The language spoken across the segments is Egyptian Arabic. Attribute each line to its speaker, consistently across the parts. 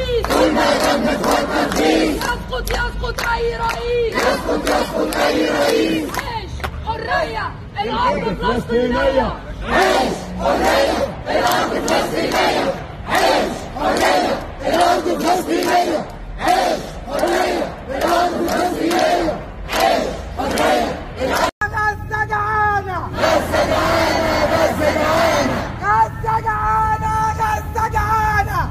Speaker 1: رئيس طول ما دمك فكر فيه يسقط يسقط أي رئيس يسقط يسقط أي رئيس عيش حرية الأرض فلسطينية عيش حرية الأرض فلسطينية عيش حرية الأرض فلسطينية عيش حرية الأرض فلسطينية عيش حرية
Speaker 2: غزة جعانة غزة جعانة غزة جعانة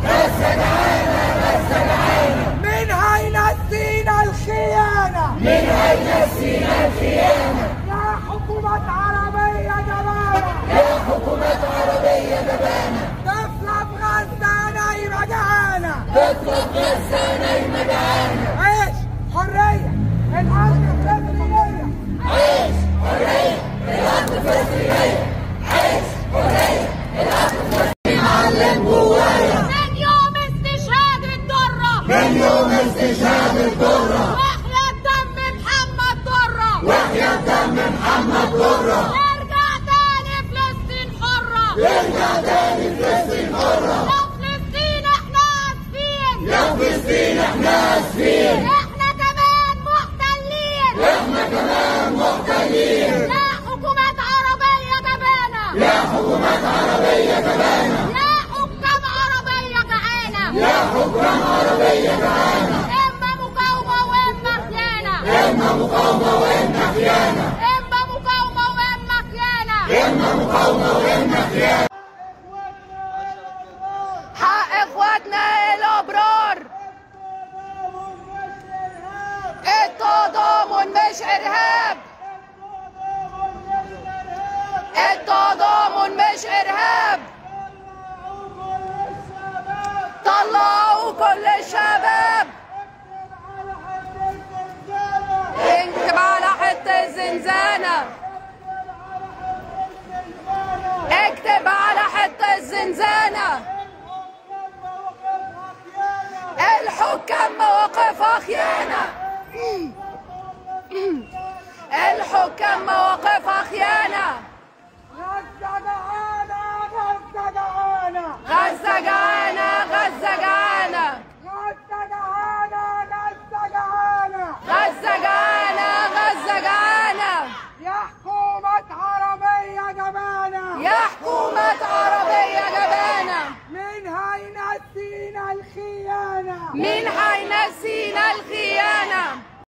Speaker 2: من هينسينا الخيانة من هينسينا الخيانة يا حكومة عربية جبانة يا حكومة عربية جبانة طفلة في غزة نايمة جعانة طفلة في غزة نايمة جعانة عيش حرية الأرض فلسطينية
Speaker 1: من يوم استشهاد الدرة
Speaker 3: من يوم استشهاد الدرة
Speaker 1: وحياة دم محمد درة
Speaker 3: وحياة دم محمد درة
Speaker 1: ارجع تاني فلسطين حرة
Speaker 3: ارجع تاني فلسطين حرة
Speaker 1: يا فلسطين احنا اسفين
Speaker 3: يا فلسطين احنا اسفين
Speaker 1: احنا كمان محتلين
Speaker 3: احنا كمان محتلين
Speaker 1: يا حكومات عربية جبانة
Speaker 3: يا حكومات عربية جبانة
Speaker 1: يا حكام عربية جعانة
Speaker 3: يا حكام عربية جعانة
Speaker 1: اما مقاومة واما خيانة
Speaker 3: اما مقاومة واما خيانة
Speaker 1: اما مقاومة واما خيانة
Speaker 3: اما مقاومة واما خيانة
Speaker 1: حق اخواتنا الابرار التضامن مش ارهاب التضامن مش ارهاب طلعوا كل الشباب اكتب على حتة الزنزانة اكتب على حتة الزنزانة الحكام مواقفها خيانة الحكام مواقفها خيانة
Speaker 2: غزة جعانة غزة جعانة
Speaker 1: غزة جعانة غزة جعانة
Speaker 2: غزة جعانة غزة جعانة
Speaker 1: غزة جعانة غزة جعانة
Speaker 2: يا حكومة عربية جبانة
Speaker 1: يا حكومة عربية جبانة
Speaker 2: من هينسينا الخيانة
Speaker 1: مين هينسينا الخيانة